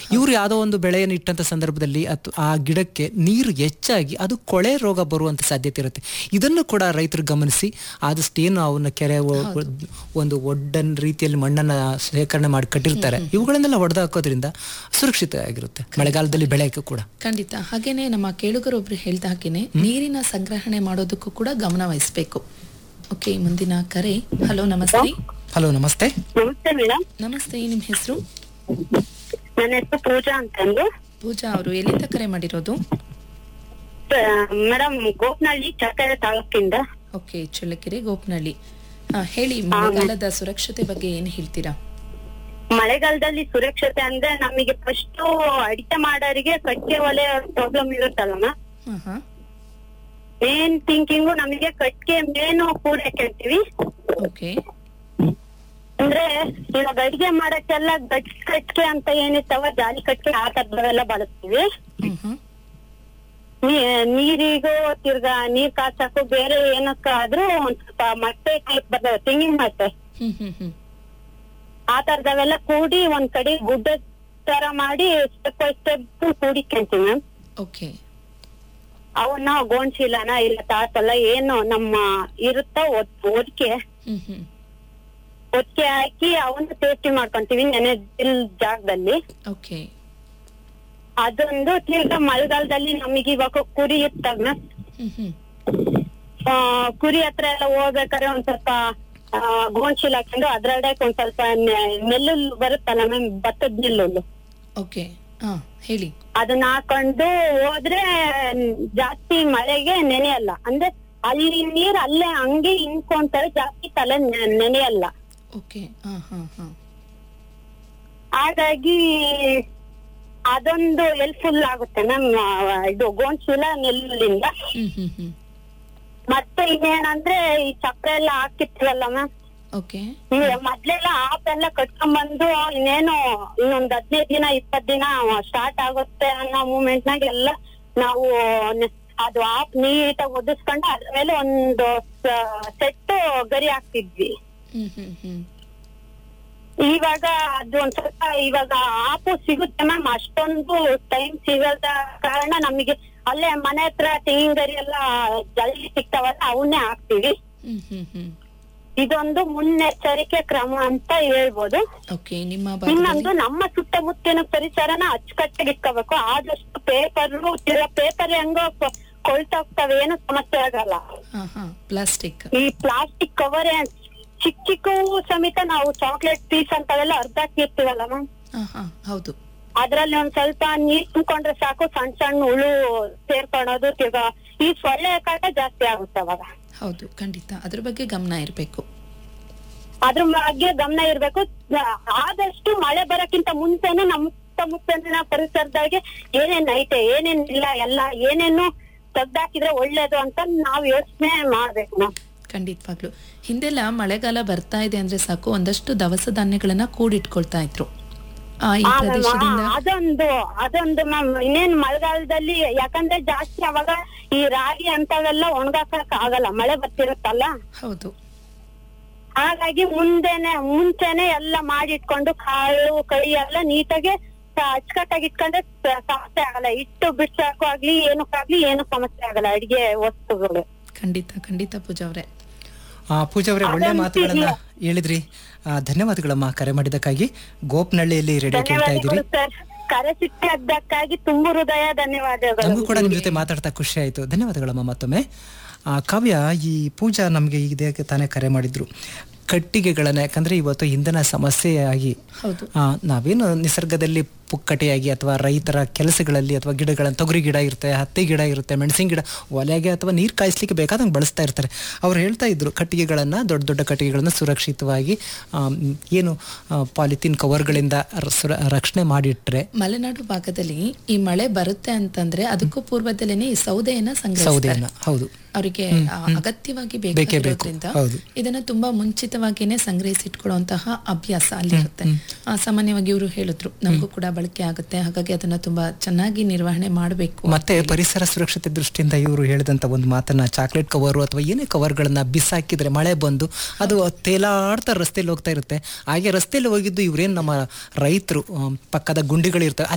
ಇವರು ಯಾವುದೋ ಒಂದು ಬೆಳೆಯನ್ನು ಇಟ್ಟಂತ ಸಂದರ್ಭದಲ್ಲಿ ಅತ್- ಆ ಗಿಡಕ್ಕೆ ನೀರು ಹೆಚ್ಚಾಗಿ ಅದು ಕೊಳೆ ರೋಗ ಬರುವಂತ ಸಾಧ್ಯತೆ ಇರುತ್ತೆ ಇದನ್ನು ಕೂಡ ರೈತರು ಗಮನಿಸಿ ಆದಷ್ಟು ಏನು ಅವನ್ನ ಕೆರೆ ಒ- ಒ- ಒಂದು ಒಡ್ಡನ್ ರೀತಿಯಲ್ಲಿ ಮಣ್ಣನ್ನ ಶೇಖರಣೆ ಮಾಡಿ ಕಟ್ಟಿರ್ತಾರೆ ಇವುಗಳನ್ನೆಲ್ಲ ಹೊಡೆದು ಹಾಕೋದ್ರಿಂದ ಸುರಕ್ಷಿತ ಆಗಿರುತ್ತೆ ಮಳೆಗಾಲದಲ್ಲಿ ಬೆಳೆಯಕ್ಕೆ ಕೂಡ ಖಂಡಿತ ಹಾಗೇನೆ ನಮ್ಮ ಕೇಳುಗರೊಬ್ರು ಹೇಳ್ದ ಹಾಗೇನೆ ನೀರಿನ ಸಂಗ್ರಹಣೆ ಮಾಡೋದಕ್ಕೂ ಕೂಡ ಗಮನ ವಹಿಸ್ಬೇಕು ಓಕೆ ಮುಂದಿನ ಕರೆ ಹಲೋ ನಮಸ್ತೆ ಹಲೋ ನಮಸ್ತೆ ನಮಸ್ತೆ ಮೇಡಮ್ ನಮಸ್ತೆ ನಿಮ್ ಹೆಸರು ನನ್ನ ಹೆಸರು ಪೂಜಾ ಅಂತಂದು ಪೂಜಾ ಅವರು ಎಲ್ಲಿಂದ ಕರೆ ಮಾಡಿರೋದು ಮೇಡಮ್ ಗೋಪ್ನಹಳ್ಳಿ ಚಕ್ಕರೆ ತಾಲೂಕಿಂದ ಓಕೆ ಚಳ್ಳಕೆರೆ ಗೋಪನಹಳ್ಳಿ ಹಾ ಹೇಳಿ ಮಳೆಗಾಲದ ಸುರಕ್ಷತೆ ಬಗ್ಗೆ ಏನ್ ಹೇಳ್ತೀರಾ ಮಳೆಗಾಲದಲ್ಲಿ ಸುರಕ್ಷತೆ ಅಂದ್ರೆ ನಮಗೆ ಫಸ್ಟ್ ಅಡಿಕೆ ಮಾಡೋರಿಗೆ ಕಟ್ಟಿಗೆ ಒಲೆ ಪ್ರಾಬ್ಲಮ್ ಇರುತ್ತಲ್ಲ ಹಾ ಹಾ ಮೇನ್ ಥಿಂಕಿಂಗು ನಮಗೆ ಕಟ್ಟಿಗೆ ಮೇನು ಪೂರೈಕೆ ಅಂತೀವಿ ಓಕೆ ಅಂದ್ರೆ ಇವಾಗ ಅಡಿಗೆ ಮಾಡಕ್ಕೆಲ್ಲ ಗಟ್ಟಿ ಕಟ್ಟಿಗೆ ಅಂತ ಏನಿರ್ತಾವ ಜಾಲಿ ಕಟ್ಟಿಗೆ ಆ ತರದವೆಲ್ಲ ಬಳಸ್ತೀವಿ ಹ್ಮ್ ಹ್ಮ್ ನೀ- ನೀರಿಗೂ ತಿರ್ಗಾ ನೀರ್ ಕಾಸಕ್ಕೂ ಬೇರೆ ಏನಕ್ಕಾದ್ರೂ ಒಂದ್ ಸ್ವಲ್ಪ ಮೊಟ್ಟೆ ಟೈಪ್ ಬರ್ತವೆ ತೆಂಗಿನ ಮೊಟ್ಟೆ ಹ್ಮ್ ಹ್ಮ್ ಹ್ಮ್ ಆ ತರದವೆಲ್ಲ ಕೂಡಿ ಒಂದ್ ಕಡೆ ಗುಡ್ಡ ತರ ಮಾಡಿ ಸ್ಟೆಪ್ ಬೈ ಸ್ಟೆಪ್ ಕೂಡಿಕೊಂತೀವಿ ಮ್ಯಾಮ್ ಓಕೆ ಅವನ್ನ ಗೋಣ್ಶೀಲನ ಇಲ್ಲ ತಾಸಲ್ಲ ಏನು ನಮ್ಮ ಇರುತ್ತ ಒದ್ಕೆ ಹ್ಮ್ ಹ್ಮ್ ಒದ್ಕೆ ಹಾಕಿ ಅವನ್ನ ಸೇಫ್ಟಿ ಮಾಡ್ಕೊಂತೀವಿ ನೆನೆ ಜಾಗದಲ್ಲಿ ಓಕೆ ಅದೊಂದು ತಿರ್ಗಾ ಮಳೆಗಾಲದಲ್ಲಿ ನಮಗೆ ಇವಾಗ ಕುರಿ ಇರ್ತಾವ ಮ್ಯಾಮ್ ಹ್ಮ್ ಹ್ಮ್ ಆ, ಕುರಿ ಹತ್ರ ಎಲ್ಲ ಹೋಗ್ಬೇಕಾದ್ರೆ ಒಂದ್ ಸ್ವಲ್ಪ ಆ, ಗೋಣ್ಶೀಲ ಹಾಕೊಂಡು ಅದ್ರೊಳಗೆ ಒಂದ್ ಸ್ವಲ್ಪ ನೆ- ನೆಲ್ಲುಲ್ಲು ಬರುತ್ತಲ್ಲ ಮ್ಯಾಮ್ ಭತ್ತದ ನೆಲ್ಲುಲ್ಲು ಓಕೆ ಹಾ ಹೇಳಿ ಅದನ್ನ ಹಾಕೊಂಡು ಹೋದ್ರೆ ಜಾಸ್ತಿ ಮಳೆಗೆ ನೆನೆಯಲ್ಲ ಅಂದ್ರೆ ಅಲ್ಲಿ ನೀರ್ ಅಲ್ಲೇ ಹಂಗೆ ಹಿಂಕೊಂತಾರೆ ಜಾಸ್ತಿ ತಲೆ ನೆ- ನೆನೆಯಲ್ಲ ಓಕೆ ಹಾ ಹಾ ಹಾ ಹಾಗಾಗಿ ಅದೊಂದು ಹೆಲ್ಪ್ಫುಲ್ ಆಗುತ್ತೆ ಮ್ಯಾಮ್ ಇದು ಗೋಣ್ಶೀಲ ನೆಲ್ಲಿಂದ ಹ್ಮ್ ಹ್ಮ್ ಹ್ಮ್ ಮತ್ತೆ ಇನ್ನೇನಂದ್ರೆ ಈ ಚಕ್ರ ಎಲ್ಲ ಹಾಕಿರ್ತೀವಲ್ಲ ಮ್ಯಾಮ್ ಓಕೆ ಈ ಮೊದ್ಲೆಲ್ಲ ಆಪ್ ಎಲ್ಲ ಕಟ್ಕೊಂಡ್ಬಂದು ಇನ್ನೇನು ಇನ್ನೊಂದ್ ಹದಿನೈದು ದಿನ ಇಪ್ಪತ್ ದಿನ ಸ್ಟಾರ್ಟ್ ಆಗುತ್ತೆ ಅನ್ನೋ ಮೂಮೆಂಟ್ ನಾಗ ಎಲ್ಲ ನಾವು ನ- ಅದು ಆಪ್ ನೀಟಾಗಿ ಒದಿಸ್ಕೊಂಡು ಅದ್ರ ಮೇಲೆ ಒಂದು ಸೆಟ್ ಗರಿ ಹಾಕ್ತಿದ್ವಿ ಹ್ಮ್ ಹ್ಮ್ ಹ್ಮ್ ಇವಾಗ ಅದು ಒಂದ್ ಸ್ವಲ್ಪ ಇವಾಗ ಆಪು ಸಿಗುತ್ತೆ ಮ್ಯಾಮ್ ಅಷ್ಟೊಂದು ಟೈಮ್ ಸಿಗದ ಕಾರಣ ನಮಗೆ ಅಲ್ಲೇ ಮನೆ ಹತ್ರ ತೆಂಗಿನ ಗರಿ ಎಲ್ಲ ಜಲ್ದಿ ಸಿಗ್ತಾವಲ್ಲ ಅವನ್ನೇ ಹಾಕ್ತಿವಿ ಹ್ಮ್ ಹ್ಮ್ ಹ್ಮ್ ಇದೊಂದು ಮುನ್ನೆಚ್ಚರಿಕೆ ಕ್ರಮ ಅಂತ ಹೇಳ್ಬೋದು ಓಕೆ ನಿಮ್ಮ ಇನ್ನೊಂದು ಭಾಗದಲ್ಲಿ ನಮ್ಮ ಸುತ್ತಮುತ್ತಲಿನ ಪರಿಸರನ ಅಚ್ಚುಕಟ್ಟಾಗಿ ಇಟ್ಕೋಬೇಕು ಆದಷ್ಟು ಪೇಪರ್ ಪೇಪರ್ ಹೆಂಗೋ ಕ- ಕೊಳ್ತೋಗ್ತವೆ ಏನು ಸಮಸ್ಯೆ ಆಗಲ್ಲ ಹಾ ಹಾ ಪ್ಲಾಸ್ಟಿಕ್ ಈ ಪ್ಲಾಸ್ಟಿಕ್ ಕವರ್ ಚಿಕ್ಕ ಚಿಕ್ಕವು ಸಮೇತ ನಾವು ಚಾಕ್ಲೇಟ್ ಪೀಸ್ ಅಂತವೆಲ್ಲ ಅರ್ಧ ಹಾಕಿರ್ತೀವಲ್ಲ ಮ್ಯಾಮ್ ಹಾ ಹಾ ಹೌದು ಅದ್ರಲ್ಲಿ ಒಂದ್ ಸ್ವಲ್ಪ ನೀರ್ ತುಂಬಿಕೊಂಡ್ರೆ ಸಾಕು ಸಣ್ಣ ಸಣ್ಣ ಹುಳು ಸೇರ್ಕೊಳೋದು ತಿರ್ಗಾ ಈ ಸೊಳ್ಳೆ ಕಾಟ ಜಾಸ್ತಿ ಆಗುತ್ತೆ ಅವಾಗ ಹೌದು ಖಂಡಿತ ಅದ್ರ ಬಗ್ಗೆ ಗಮನ ಇರಬೇಕು ಅದ್ರ ಬಗ್ಗೆ ಗಮನ ಇರ್ಬೇಕು ಆದಷ್ಟು ಮಳೆ ಬರಕ್ಕಿಂತ ಮುಂಚೆನೆ ನಮ್ಮ ಸುತ್ತಮುತ್ತಲಿನ ಪರಿಸರದಾಗೆ ಏನೇನ್ ಐತೆ ಏನೇನ್ ಇಲ್ಲ ಎಲ್ಲ ಏನೇನು ತೆಗ್ದಾಕಿದ್ರೆ ಒಳ್ಳೇದು ಅಂತ ನಾವ್ ಯೋಚನೆ ಮಾಡ್ಬೇಕು ನಾವು ಖಂಡಿತವಾಗ್ಲು ಹಿಂದೆಲ್ಲ ಮಳೆಗಾಲ ಬರ್ತಾ ಇದೆ ಅಂದ್ರೆ ಸಾಕು ಒಂದಷ್ಟು ದವಸ ಧಾನ್ಯಗಳನ್ನ ಕೂಡಿಟ್ಕೊಳ್ತಾ ಇದ್ರು ಆ ಈ ಆ, ma'am, ಪ್ರದೇಶದಿಂದ ಆ, ಅದೊಂದು ಅದೊಂದು ಮ್ಯಾಮ್ ಇನ್ನೇನ್ ಮಳೆಗಾಲದಲ್ಲಿ ಯಾಕಂದ್ರೆ ಜಾಸ್ತಿ ಅವಾಗ ಈ ರಾಗಿ ಅಂತವೆಲ್ಲ ಒಣಗಾಕಕ್ ಆಗಲ್ಲ ಮಳೆ ಬರ್ತಿರುತ್ತಲ್ಲ ಹೌದು ಹಾಗಾಗಿ ಮುಂದೆನೆ ಮುಂಚೆನೆ ಎಲ್ಲ ಮಾಡಿಟ್ಕೊಂಡು ಕಾಳು ಕೈ ಎಲ್ಲ ನೀಟಾಗಿ ಅಚ್ಚುಕಟ್ಟಾಗಿ ಇಟ್ಕೊಂಡ್ರೆ ಸ- ಸಮಸ್ಯೆ ಆಗಲ್ಲ ಇಟ್ಟು ಬಿಡ್ಸಕ್ಕೂ ಆಗ್ಲಿ ಏನಕ್ಕಾಗ್ಲಿ ಏನು ಸಮಸ್ಯೆ ಆಗಲ್ಲ ಅಡಿಗೆ ವಸ್ತುಗಳು ಖಂಡಿತ ಖಂಡಿತ ಪೂಜಾ ಅವ್ರೆ ಆ, ಪೂಜಾ ಅವರೇ ಒಳ್ಳೆ ಅದೊಂದು ಮಾತುಗಳನ್ನ ಹೇಳಿದ್ರಿ ಆ, ಧನ್ಯವಾದಗಳಮ್ಮ ಕರೆ ಮಾಡಿದ್ದಕ್ಕಾಗಿ ಗೋಪ್ನಹಳ್ಳಿಯಲ್ಲಿ ರೇಡಿಯೋ ಕೇಳ್ತಾ ಇದ್ದೀರಿ ಧನ್ಯವಾದಗಳು ಸರ್ ಕರೆ ಸಿಕ್ಕಿದ್ದಕ್ಕಾಗಿ ತುಂಬು ಹೃದಯ ಧನ್ಯವಾದಗಳು ನಮಗೂ ಕೂಡ ನಿಮ್ಮ ಜೊತೆ ಮಾತಾಡ್ತಾ ಖುಷಿ ಆಯಿತು ಧನ್ಯವಾದಗಳಮ್ಮ ಮತ್ತೊಮ್ಮೆ ಆ, ಕಾವ್ಯ ಈ ಪೂಜಾ ನಮಗೆ ಇದಕ್ಕೆ ತಾನೇ ಕರೆ ಮಾಡಿದ್ರು ಕಟ್ಟಿಗೆಗಳನ್ನ ಯಾಕಂದ್ರೆ ಇವತ್ತು ಇಂಧನ ಸಮಸ್ಯೆಯಾಗಿ ಹೌದು ಆ, ನಾವೇನು ನಿಸರ್ಗದಲ್ಲಿ ಪುಕ್ಕಟೆಯಾಗಿ ಅಥವಾ ರೈತರ ಕೆಲಸಗಳಲ್ಲಿ ಅಥವಾ ಗಿಡಗಳನ್ನ ತೊಗರಿ ಗಿಡ ಇರುತ್ತೆ ಹತ್ತಿ ಗಿಡ ಇರುತ್ತೆ ಮೆಣಸಿನ ಗಿಡ ಒಲೆಗೆ ಅಥವಾ ನೀರು ಕಾಯಿಸ್ಲಿಕ್ಕೆ ಬೇಕಾದಂಗೆ ಬಳಸ್ತಾ ಇರ್ತಾರೆ ಅವ್ರು ಹೇಳ್ತಾ ಇದ್ರು ಕಟ್ಟಿಗೆಗಳನ್ನು ದೊಡ್ಡ ದೊಡ್ಡ ಕಟ್ಟಿಗೆಗಳನ್ನು ಸುರಕ್ಷಿತವಾಗಿ ಆಮ್, ಏನು ಪಾಲಿಥೀನ್ ಕವರ್ಗಳಿಂದ ರ- ಸುರ- ರಕ್ಷಣೆ ಮಾಡಿಟ್ರೆ ಮಲೆನಾಡು ಭಾಗದಲ್ಲಿ ಈ ಮಳೆ ಬರುತ್ತೆ ಅಂತಂದ್ರೆ ಅದಕ್ಕೂ ಪೂರ್ವದಲ್ಲೇನೆ ಈ ಸೌದೆಯನ್ನ ಸಂಗ್ರಹಿಸ್ತಾರೆ ಸೌದೆಯನ್ನ ಹೌದು ಅವರಿಗೆ ಆ, ಅಗತ್ಯವಾಗಿ ಬೇಕೇ ಬೇಕು. ಬೇಕಾಗಿರೋದ್ರಿಂದ ಹೌದು. ಇದನ್ನ ತುಂಬಾ ಮುಂಚಿತವಾಗಿನೇ ಸಂಗ್ರಹಿಸಿಟ್ಕೊಳ್ಳುವಂತಹ ಅಭ್ಯಾಸ ಅಲ್ಲಿರುತ್ತೆ ಆ, ಸಾಮಾನ್ಯವಾಗಿ ಇವರು ಹೇಳಿದ್ರು ನಮಗೂ ಕೂಡ ಬಳಕೆ ಆಗುತ್ತೆ ಹಾಗಾಗಿ ಅದನ್ನ ತುಂಬಾ ಚೆನ್ನಾಗಿ ನಿರ್ವಹಣೆ ಮಾಡಬೇಕು ಮತ್ತೆ ಪರಿಸರ ಸುರಕ್ಷತೆ ದೃಷ್ಟಿಯಿಂದ ಇವರು ಹೇಳಿದಂತ ಒಂದು ಮಾತನ್ನ ಚಾಕ್ಲೇಟ್ ಕವರು ಅಥವಾ ಏನೇ ಕವರ್ಗಳನ್ನ ಬಿಸಾಕಿದ್ರೆ ಮಳೆ ಬಂದು ಅದು ತೇಲಾಡ್ತಾ ರಸ್ತೆಯಲ್ಲಿ ಹೋಗ್ತಾ ಇರುತ್ತೆ ಹಾಗೆ ರಸ್ತೆಯಲ್ಲಿ ಹೋಗಿದ್ದು ಇವ್ರೇನ್ ನಮ್ಮ ರೈತರು ಪಕ್ಕದ ಗುಂಡಿಗಳಿರ್ತವೆ